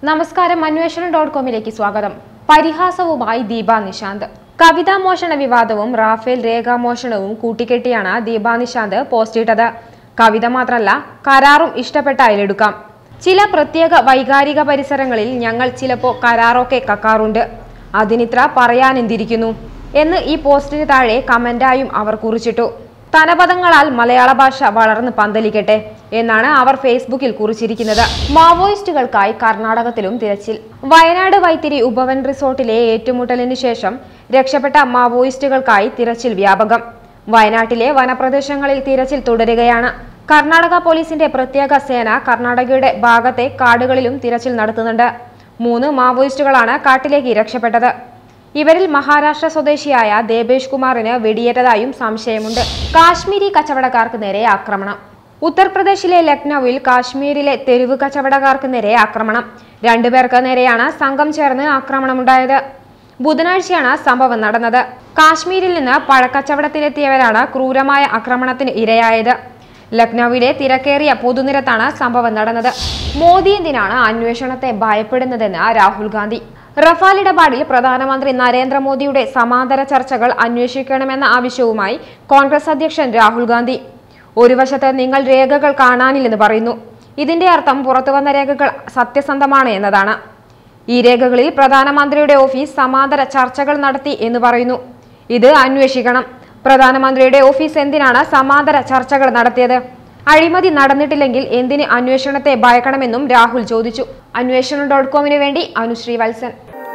നമസ്കാരം അന്വേഷണം ഡോട്ട് കോമിലേക്ക് സ്വാഗതം പരിഹാസവുമായി ദീപ നിശാന്ത് കവിതാ മോഷണ വിവാദവും റാഫേൽ രേഖാമോഷണവും കൂട്ടിക്കെട്ടിയാണ് ദീപ നിശാന്ത് പോസ്റ്റ് ഇട്ടത് കവിത മാത്രമല്ല കരാറും ഇഷ്ടപ്പെട്ടായാലെടുക്കാം ചില പ്രത്യേക വൈകാരിക പരിസരങ്ങളിൽ ഞങ്ങൾ ചിലപ്പോൾ കരാറൊക്കെ കക്കാറുണ്ട് അതിനിത്ര പറയാനെന്തിരിക്കുന്നു എന്ന് ഈ പോസ്റ്റിന് താഴെ കമന്റായും അവർ കുറിച്ചിട്ടു തനപദങ്ങളാൽ മലയാള ഭാഷ വളർന്ന് പന്തലിക്കട്ടെ എന്നാണ് അവർ ഫേസ്ബുക്കിൽ കുറിച്ചിരിക്കുന്നത് മാവോയിസ്റ്റുകൾക്കായി കർണാടകത്തിലും തിരച്ചിൽ വയനാട് വൈത്തിരി ഉപവൻ റിസോർട്ടിലെ ഏറ്റുമുട്ടലിന് ശേഷം രക്ഷപ്പെട്ട മാവോയിസ്റ്റുകൾക്കായി തിരച്ചിൽ വ്യാപകം വയനാട്ടിലെ വനപ്രദേശങ്ങളിൽ തിരച്ചിൽ തുടരുകയാണ് കർണാടക പോലീസിന്റെ പ്രത്യേക സേന കർണാടകയുടെ ഭാഗത്തെ കാടുകളിലും തിരച്ചിൽ നടത്തുന്നുണ്ട് മൂന്ന് മാവോയിസ്റ്റുകളാണ് കാട്ടിലേക്ക് രക്ഷപ്പെട്ടത് ഇവരിൽ മഹാരാഷ്ട്ര സ്വദേശിയായ ദേബേഷ് കുമാറിന് വെടിയേറ്റതായും സംശയമുണ്ട് കാശ്മീരി കച്ചവടക്കാർക്ക് നേരെ ആക്രമണം ഉത്തർപ്രദേശിലെ ലക്നൌവിൽ കാശ്മീരിലെ തെരുവ് കച്ചവടക്കാർക്ക് നേരെ ആക്രമണം രണ്ടുപേർക്ക് നേരെയാണ് സംഘം ചേർന്ന് ആക്രമണമുണ്ടായത് ബുധനാഴ്ചയാണ് സംഭവം നടന്നത് കാശ്മീരിൽ നിന്ന് പഴക്കച്ചവടത്തിനെത്തിയവരാണ് ക്രൂരമായ ആക്രമണത്തിന് ഇരയായത് ലക്നൌവിലെ തിരക്കേറിയ പൊതുനിരത്താണ് സംഭവം നടന്നത് മോദി എന്തിനാണ് അന്വേഷണത്തെ ഭയപ്പെടുന്നതെന്ന് രാഹുൽ ഗാന്ധി റഫാൽ ഇടപാടിൽ പ്രധാനമന്ത്രി നരേന്ദ്രമോദിയുടെ സമാന്തര ചർച്ചകൾ അന്വേഷിക്കണമെന്ന ആവശ്യവുമായി കോൺഗ്രസ് അധ്യക്ഷൻ രാഹുൽ ഗാന്ധി ഒരു വശത്ത് നിങ്ങൾ രേഖകൾ കാണാനില്ലെന്ന് പറയുന്നു ഇതിന്റെ അർത്ഥം പുറത്തുവന്ന രേഖകൾ സത്യസന്ധമാണ് എന്നതാണ് ഈ രേഖകളിൽ പ്രധാനമന്ത്രിയുടെ ഓഫീസ് സമാന്തര ചർച്ചകൾ നടത്തി എന്ന് പറയുന്നു ഇത് അന്വേഷിക്കണം പ്രധാനമന്ത്രിയുടെ ഓഫീസ് എന്തിനാണ് സമാന്തര ചർച്ചകൾ നടത്തിയത് അഴിമതി നടന്നിട്ടില്ലെങ്കിൽ എന്തിന് അന്വേഷണത്തെ ഭയക്കണമെന്നും രാഹുൽ ചോദിച്ചു അന്വേഷണം ഡോട്ട് കോമിന് വേണ്ടി Anusree Valsan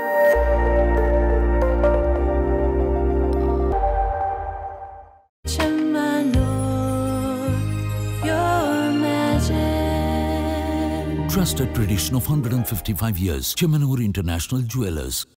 Your magic. Trusted tradition of 155 years. Chemanur International Jewelers.